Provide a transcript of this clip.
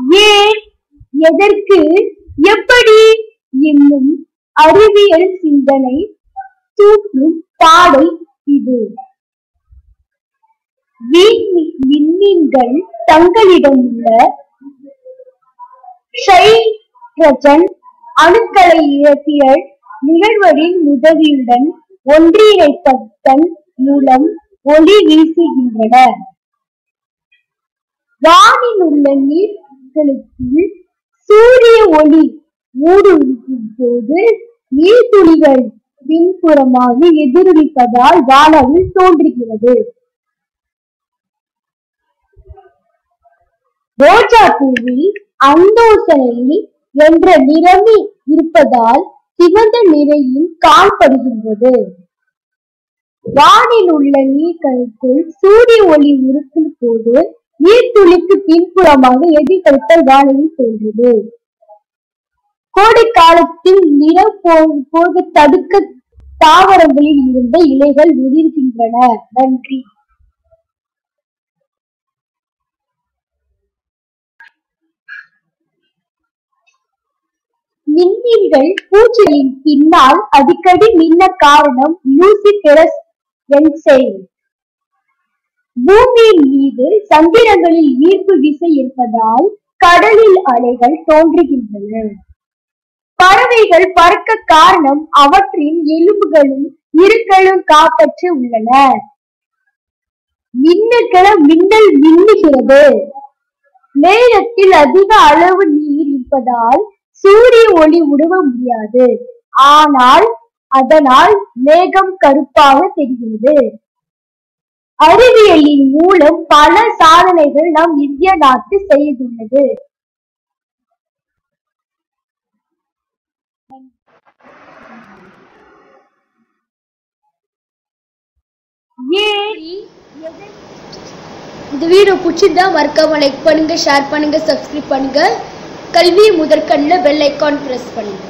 ஏன் எதற்கு எப்படி என்னும் அறிவியல் சிந்தனை தூற்றும் பாடல் இது விண்மீ- விண்மீன்கள் தங்களிடம் உள்ள ஹைட்ரஜன் அணுக்களை இயற்பியல் நிகழ்வுகளின் உதவியுடன் ஒன்றிணைப்பதன் மூலம் ஒளி வீசுகின்றன வானில் உள்ள நீர்களுக்குள் சூரிய ஒளி ஊடுருவும் போது நீர்த்துளிகள் பின்புறமாக எதிரொலிப்பதால் வானவில் தோன்றுகிறது ரோஜா பூவில் அந்தோசனை என்ற நிறமி இருப்பதால் சிவந்த நிறையில் காணப்படுகின்றது வானில் உள்ள நீர்களுக்குள் சூரிய ஒளி உருக்கும் போது நீர்த்துளிக்கு பின்புறமாக எதிர்கழித்தல் வானில் தோன்றுது கோடை காலத்தில் நிறம் போ- போக தடுக்க தாவரங்களில் இருந்த இலைகள் உதிர்கின்றன நன்றி மின்மீன்கள் பூச்சிகளின் பின்னால் அடிக்கடி மின்ன காரணம் லூசிபெரஸ் என்சைம் பூமியின் மீது சந்திரங்களில் ஈர்ப்பு விசை இருப்பதால் கடலில் அலைகள் தோன்றுகின்றன பறவைகள் பறக்க காரணம் அவற்றின் எலும்புகளும் இருக்கலும் காப்பற்று உள்ளன மின்னுகிற மின்னல் மின்னுகிறது நேரத்தில் அதிக அளவு நீர் இருப்பதால் சூரிய ஒளி உடவ முடியாது ஆனால் அதனால் மேகம் கருப்பாக தெரிகிறது அறிவியலின் மூலம் பல சாதனைகள் நம் இந்திய நாட்டு செய்துள்ளது ஏன் இந்த வீடியோ பிடிச்சிருந்தா மறக்காம லைக் பண்ணுங்க ஷேர் பண்ணுங்க சப்ஸ்கிரைப் பண்ணுங்க கல்வி முதற்கண்ணில் பெல் ஐக்கான் பிரஸ் பண்ணுங்க